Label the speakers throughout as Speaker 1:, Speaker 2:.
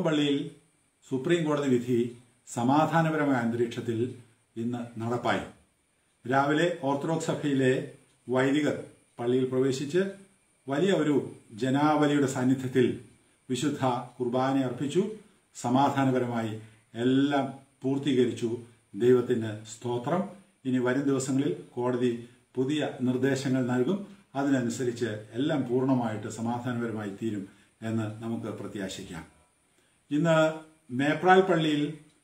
Speaker 1: പള്ളിയിൽ സുപ്രീം കോടതി വിധി സമാധാനപരമായ അന്തരീക്ഷത്തിൽ ഇന്ന് നടപ്പായി രാവിലെ ഓർത്തഡോക്സ് സഭയിലെ വൈദികർ പള്ളിയിൽ പ്രവേശിച്ച് വലിയ ഒരു ജനാവലിയുടെ സാന്നിധ്യത്തിൽ വിശുദ്ധ കുർബാന അർപ്പിച്ചു സമാധാനപരമായി എല്ലാം പൂർത്തീകരിച്ചു ദൈവത്തിന് സ്തോത്രം ഇനി വരും ദിവസങ്ങളിൽ കോടതി പുതിയ നിർദ്ദേശങ്ങൾ നൽകും അതിനനുസരിച്ച് എല്ലാം പൂർണ്ണമായിട്ട് സമാധാനപരമായി തീരും എന്ന് നമുക്ക് പ്രത്യാശിക്കാം ഇന്ന് മേപ്രാൽ പള്ളിയിൽ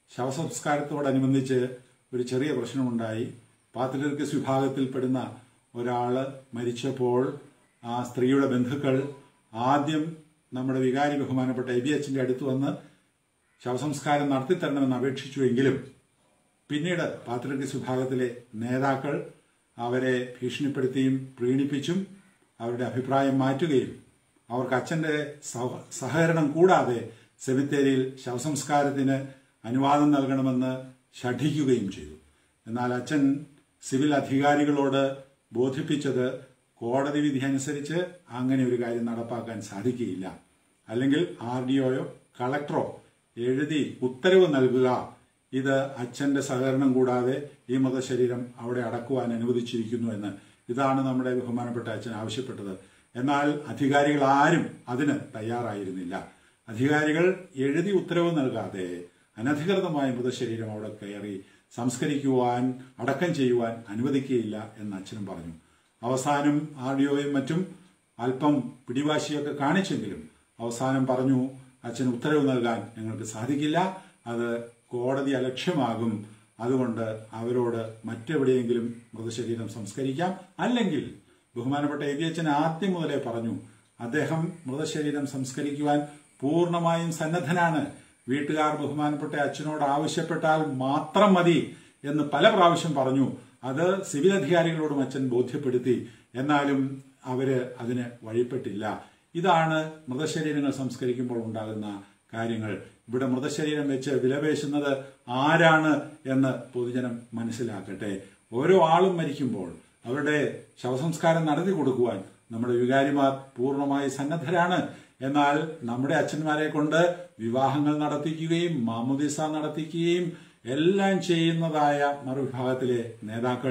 Speaker 1: ശവസംസ്കാരത്തോടനുബന്ധിച്ച് ഒരു ചെറിയ പ്രശ്നമുണ്ടായി പാത്രികർക്കസ് വിഭാഗത്തിൽപ്പെടുന്ന ഒരാൾ മരിച്ചപ്പോൾ ആ സ്ത്രീയുടെ ബന്ധുക്കൾ ആദ്യം നമ്മുടെ വികാരി ബഹുമാനപ്പെട്ട എ ബി എച്ചിന്റെ അടുത്ത് വന്ന് ശവസംസ്കാരം നടത്തിത്തരണമെന്ന് അപേക്ഷിച്ചുവെങ്കിലും പിന്നീട് പാത്രികസ് വിഭാഗത്തിലെ നേതാക്കൾ അവരെ ഭീഷണിപ്പെടുത്തിയും പ്രീണിപ്പിച്ചും അവരുടെ അഭിപ്രായം മാറ്റുകയും അവർക്ക് അച്ഛന്റെ സഹ- സഹകരണം കൂടാതെ സെമിത്തേരിയിൽ ശവസംസ്കാരത്തിന് അനുവാദം നൽകണമെന്ന് ശഠിക്കുകയും ചെയ്തു എന്നാൽ അച്ഛൻ സിവിൽ അധികാരികളോട് ബോധിപ്പിച്ചത് കോടതി വിധി അനുസരിച്ച് അങ്ങനെ ഒരു കാര്യം നടപ്പാക്കാൻ സാധിക്കുകയില്ല അല്ലെങ്കിൽ ആർ ഡി ഒയോ കളക്ടറോ എഴുതി ഉത്തരവ് നൽകുക ഇത് അച്ഛന്റെ സഹകരണം കൂടാതെ ഈ മൃതശരീരം അവിടെ അടക്കുവാൻ അനുവദിച്ചിരിക്കുന്നു എന്ന് ഇതാണ് നമ്മുടെ ബഹുമാനപ്പെട്ട അച്ഛൻ ആവശ്യപ്പെട്ടത് എന്നാൽ അധികാരികൾ ആരും അതിന് തയ്യാറായിരുന്നില്ല അധികാരികൾ എഴുതി ഉത്തരവ് നൽകാതെ അനധികൃതമായ മൃതശരീരം അവിടെ കയറി സംസ്കരിക്കുവാൻ അടക്കം ചെയ്യുവാൻ അനുവദിക്കുകയില്ല എന്ന് അച്ഛനും പറഞ്ഞു അവസാനം ആർ ഡി ഒയും മറ്റും അല്പം പിടിവാശിയൊക്കെ കാണിച്ചെങ്കിലും അവസാനം പറഞ്ഞു അച്ഛൻ ഉത്തരവ് നൽകാൻ ഞങ്ങൾക്ക് സാധിക്കില്ല അത് കോടതി അലക്ഷ്യമാകും അതുകൊണ്ട് അവരോട് മറ്റെവിടെയെങ്കിലും മൃതശരീരം സംസ്കരിക്കാം അല്ലെങ്കിൽ ബഹുമാനപ്പെട്ട എ ബി അച്ഛൻ ആദ്യം മുതലേ പറഞ്ഞു അദ്ദേഹം മൃതശരീരം സംസ്കരിക്കുവാൻ പൂർണ്ണമായും സന്നദ്ധനാണ് വീട്ടുകാർ ബഹുമാനപ്പെട്ട അച്ഛനോട് ആവശ്യപ്പെട്ടാൽ മാത്രം മതി എന്ന് പല പ്രാവശ്യം പറഞ്ഞു അത് സിവിൽ അധികാരികളോടും അച്ഛൻ ബോധ്യപ്പെടുത്തി എന്നാലും അവര് അതിന് വഴിപ്പെട്ടില്ല ഇതാണ് മൃതശരീരങ്ങൾ സംസ്കരിക്കുമ്പോൾ ഉണ്ടാകുന്ന കാര്യങ്ങൾ ഇവിടെ മൃതശരീരം വെച്ച് വിലപേശുന്നത് ആരാണ് എന്ന് പൊതുജനം മനസ്സിലാക്കട്ടെ ഓരോ ആളും മരിക്കുമ്പോൾ അവരുടെ ശവസംസ്കാരം നടത്തി കൊടുക്കുവാൻ നമ്മുടെ വികാരിമാർ പൂർണ്ണമായി സന്നദ്ധരാണ് എന്നാൽ നമ്മുടെ അച്ഛന്മാരെ കൊണ്ട് വിവാഹങ്ങൾ നടത്തിക്കുകയും മാമുദിസ നടത്തിക്കുകയും എല്ലാം ചെയ്യുന്നതായ മറുവിഭാഗത്തിലെ നേതാക്കൾ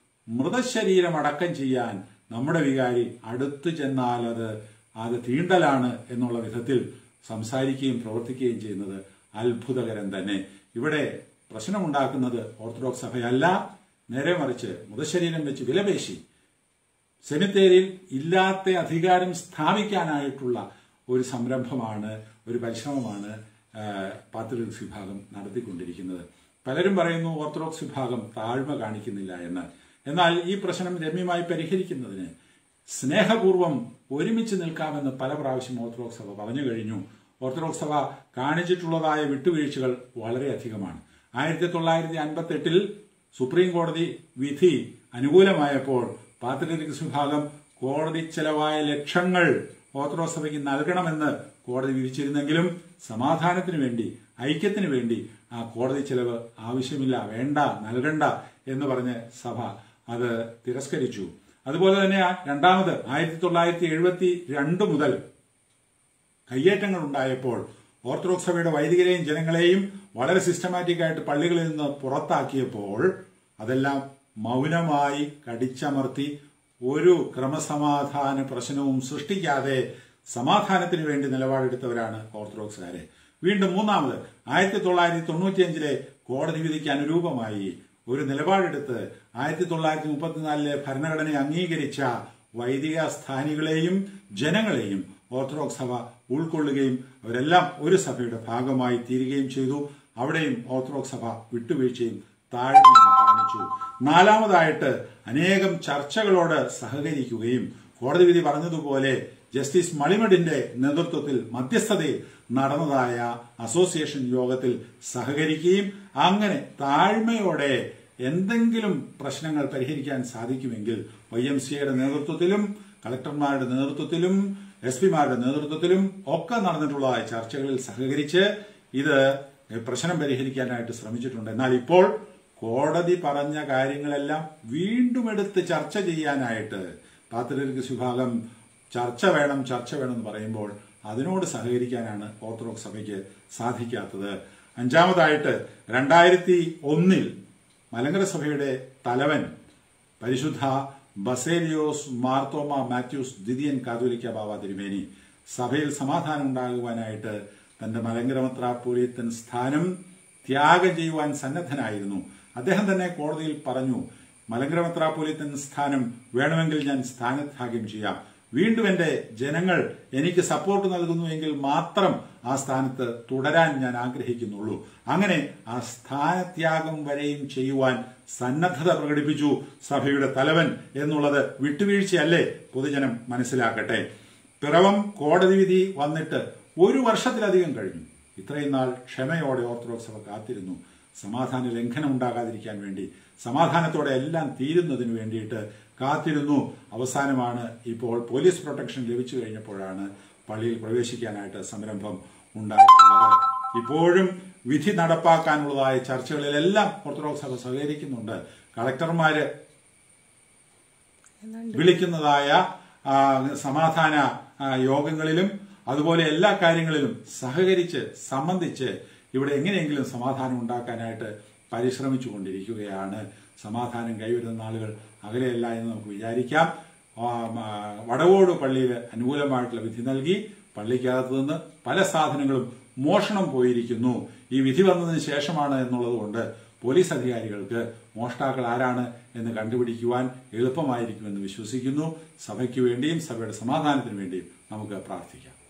Speaker 1: മൃതശരീരം അടക്കം ചെയ്യാൻ നമ്മുടെ വികാരി അടുത്തു ചെന്നാൽ അത് അത് തീണ്ടലാണ് എന്നുള്ള വിധത്തിൽ സംസാരിക്കുകയും പ്രവർത്തിക്കുകയും ചെയ്യുന്നത് അത്ഭുതകരം തന്നെ ഇവിടെ പ്രശ്നമുണ്ടാക്കുന്നത് ഓർത്തഡോക്സ് സഭയല്ല നേരെ മറിച്ച് മൃതശരീരം വെച്ച് വിലപേശി സെമിത്തേരിയിൽ ഇല്ലാത്ത അധികാരം സ്ഥാപിക്കാനായിട്ടുള്ള ഒരു സംരംഭമാണ് ഒരു പരിശ്രമമാണ് പാത്രിക് വിഭാഗം നടത്തിക്കൊണ്ടിരിക്കുന്നത് പലരും പറയുന്നു ഓർത്തഡോക്സ് വിഭാഗം താഴ്മ കാണിക്കുന്നില്ല എന്ന് എന്നാൽ ഈ പ്രശ്നം രമ്യമായി പരിഹരിക്കുന്നതിന് സ്നേഹപൂർവം ഒരുമിച്ച് നിൽക്കാമെന്ന് പല പ്രാവശ്യം ഓർത്തഡോക്സ് സഭ പറഞ്ഞു കഴിഞ്ഞു ഓർത്തഡോക്സ് സഭ കാണിച്ചിട്ടുള്ളതായ വിട്ടുവീഴ്ചകൾ വളരെയധികമാണ് ആയിരത്തി തൊള്ളായിരത്തി അൻപത്തി എട്ടിൽ സുപ്രീം കോടതി വിധി അനുകൂലമായപ്പോൾ പാത്രികസ് വിഭാഗം കോടതി ചെലവായ ലക്ഷങ്ങൾ ഓർത്തഡോക്സ് സഭയ്ക്ക് നൽകണമെന്ന് കോടതി വിധിച്ചിരുന്നെങ്കിലും സമാധാനത്തിന് വേണ്ടി ഐക്യത്തിന് വേണ്ടി ആ കോടതി ചെലവ് ആവശ്യമില്ല വേണ്ട നൽകണ്ട എന്ന് പറഞ്ഞ് സഭ അത് തിരസ്കരിച്ചു അതുപോലെ തന്നെ രണ്ടാമത് ആയിരത്തി തൊള്ളായിരത്തി എഴുപത്തി രണ്ട് മുതൽ കയ്യേറ്റങ്ങൾ ഉണ്ടായപ്പോൾ ഓർത്തഡോക്സ് സഭയുടെ വൈദികരെയും ജനങ്ങളെയും വളരെ സിസ്റ്റമാറ്റിക് ആയിട്ട് പള്ളികളിൽ നിന്ന് പുറത്താക്കിയപ്പോൾ അതെല്ലാം മൗനമായി കടിച്ചമർത്തി ഒരു ക്രമസമാധാന പ്രശ്നവും സൃഷ്ടിക്കാതെ സമാധാനത്തിന് വേണ്ടി നിലപാടെടുത്തവരാണ് ഓർത്തഡോക്സുകാരെ വീണ്ടും മൂന്നാമത് ആയിരത്തി തൊള്ളായിരത്തി തൊണ്ണൂറ്റിയഞ്ചിലെ കോടതി വിധിക്ക് അനുരൂപമായി ഒരു നിലപാടെടുത്ത് ആയിരത്തി തൊള്ളായിരത്തി മുപ്പത്തിനാലിലെ ഭരണഘടനയെ അംഗീകരിച്ച വൈദിക സ്ഥാനികളെയും ജനങ്ങളെയും ഓർത്തഡോക്സ് സഭ ഉൾക്കൊള്ളുകയും അവരെല്ലാം ഒരു സഭയുടെ ഭാഗമായി തീരുകയും ചെയ്തു അവിടെയും ഓർത്തഡോക്സ് സഭ വിട്ടുവീഴ്ചയും താഴ്മയും കാണിച്ചു നാലാമതായിട്ട് അനേകം ചർച്ചകളോട് സഹകരിക്കുകയും കോടതി വിധി പറഞ്ഞതുപോലെ ജസ്റ്റിസ് മളിമഡിന്റെ നേതൃത്വത്തിൽ മധ്യസ്ഥതയിൽ നടന്നതായ അസോസിയേഷൻ യോഗത്തിൽ സഹകരിക്കുകയും അങ്ങനെ താഴ്മയോടെ എന്തെങ്കിലും പ്രശ്നങ്ങൾ പരിഹരിക്കാൻ സാധിക്കുമെങ്കിൽ വൈ എം സിയുടെ നേതൃത്വത്തിലും കളക്ടർമാരുടെ നേതൃത്വത്തിലും എസ് പിമാരുടെ നേതൃത്വത്തിലും ഒക്കെ നടന്നിട്ടുള്ളതായ ചർച്ചകളിൽ സഹകരിച്ച് ഇത് പ്രശ്നം പരിഹരിക്കാനായിട്ട് ശ്രമിച്ചിട്ടുണ്ട് എന്നാൽ ഇപ്പോൾ കോടതി പറഞ്ഞ കാര്യങ്ങളെല്ലാം വീണ്ടും എടുത്ത് ചർച്ച ചെയ്യാനായിട്ട് പാത്രികസ് വിഭാഗം ചർച്ച വേണം ചർച്ച വേണം എന്ന് പറയുമ്പോൾ അതിനോട് സഹകരിക്കാനാണ് ഓർത്തഡോക്സ് സഭയ്ക്ക് സാധിക്കാത്തത് അഞ്ചാമതായിട്ട് രണ്ടായിരത്തി ഒന്നിൽ മലങ്കര സഭയുടെ തലവൻ പരിശുദ്ധ ബസേലിയോസ് മാർത്തോമ മാത്യൂസ് ദ്വിതീയൻ കാതോലിക്ക ബാബ തിരുമേനി സഭയിൽ സമാധാനം ഉണ്ടാകുവാനായിട്ട് തന്റെ മലങ്കര മെത്രാപ്പൊലീത്തൻ സ്ഥാനം ത്യാഗം ചെയ്യുവാൻ സന്നദ്ധനായിരുന്നു അദ്ദേഹം തന്നെ കോടതിയിൽ പറഞ്ഞു മലങ്കര മെത്രാപ്പൊലീത്തൻ സ്ഥാനം വേണമെങ്കിൽ ഞാൻ സ്ഥാനത്യാഗം ചെയ്യാം വീണ്ടും എന്റെ ജനങ്ങൾ എനിക്ക് സപ്പോർട്ട് നൽകുന്നുവെങ്കിൽ മാത്രം ആ സ്ഥാനത്ത് തുടരാൻ ഞാൻ ആഗ്രഹിക്കുന്നുള്ളൂ അങ്ങനെ ആ സ്ഥാനത്യാഗം വരെയും ചെയ്യുവാൻ സന്നദ്ധത പ്രകടിപ്പിച്ചു സഭയുടെ തലവൻ എന്നുള്ളത് വിട്ടുവീഴ്ചയല്ലേ പൊതുജനം മനസ്സിലാക്കട്ടെ പിറവം കോടതി വിധി വന്നിട്ട് ഒരു വർഷത്തിലധികം കഴിഞ്ഞു ഇത്രയും നാൾ ക്ഷമയോടെ ഓർത്തഡോക്സ് സഭ കാത്തിരുന്നു സമാധാന ലംഘനം ഉണ്ടാകാതിരിക്കാൻ വേണ്ടി സമാധാനത്തോടെ എല്ലാം തീരുന്നതിന് വേണ്ടിയിട്ട് കാത്തിരുന്നു അവസാനമാണ് ഇപ്പോൾ പോലീസ് പ്രൊട്ടക്ഷൻ ലഭിച്ചു കഴിഞ്ഞപ്പോഴാണ് പള്ളിയിൽ പ്രവേശിക്കാനായിട്ട് സംരംഭം ഉണ്ടായിട്ടുള്ളത് ഇപ്പോഴും വിധി നടപ്പാക്കാനുള്ളതായ ചർച്ചകളിലെല്ലാം ഓർത്തഡോക്സ് സഭ സഹകരിക്കുന്നുണ്ട് കളക്ടർമാര് വിളിക്കുന്നതായ ആ, സമാധാന ആ, യോഗങ്ങളിലും അതുപോലെ എല്ലാ കാര്യങ്ങളിലും സഹകരിച്ച് സംബന്ധിച്ച് ഇവിടെ എങ്ങനെയെങ്കിലും സമാധാനം ഉണ്ടാക്കാനായിട്ട് പരിശ്രമിച്ചു കൊണ്ടിരിക്കുകയാണ് സമാധാനം കൈവരുന്ന നാളുകൾ അകലെയല്ല എന്ന് നമുക്ക് വിചാരിക്കാം ആ, ആ, വടവോട് പള്ളിയിൽ അനുകൂലമായിട്ടുള്ള വിധി നൽകി പള്ളിക്കകത്ത് നിന്ന് പല സാധനങ്ങളും മോഷണം പോയിരിക്കുന്നു ഈ വിധി വന്നതിന് ശേഷമാണ് എന്നുള്ളത് കൊണ്ട് പോലീസ് അധികാരികൾക്ക് മോഷ്ടാക്കൾ ആരാണ് എന്ന് കണ്ടുപിടിക്കുവാൻ എളുപ്പമായിരിക്കുമെന്ന് വിശ്വസിക്കുന്നു സഭയ്ക്ക് വേണ്ടിയും സഭയുടെ സമാധാനത്തിന് വേണ്ടിയും നമുക്ക് പ്രാർത്ഥിക്കാം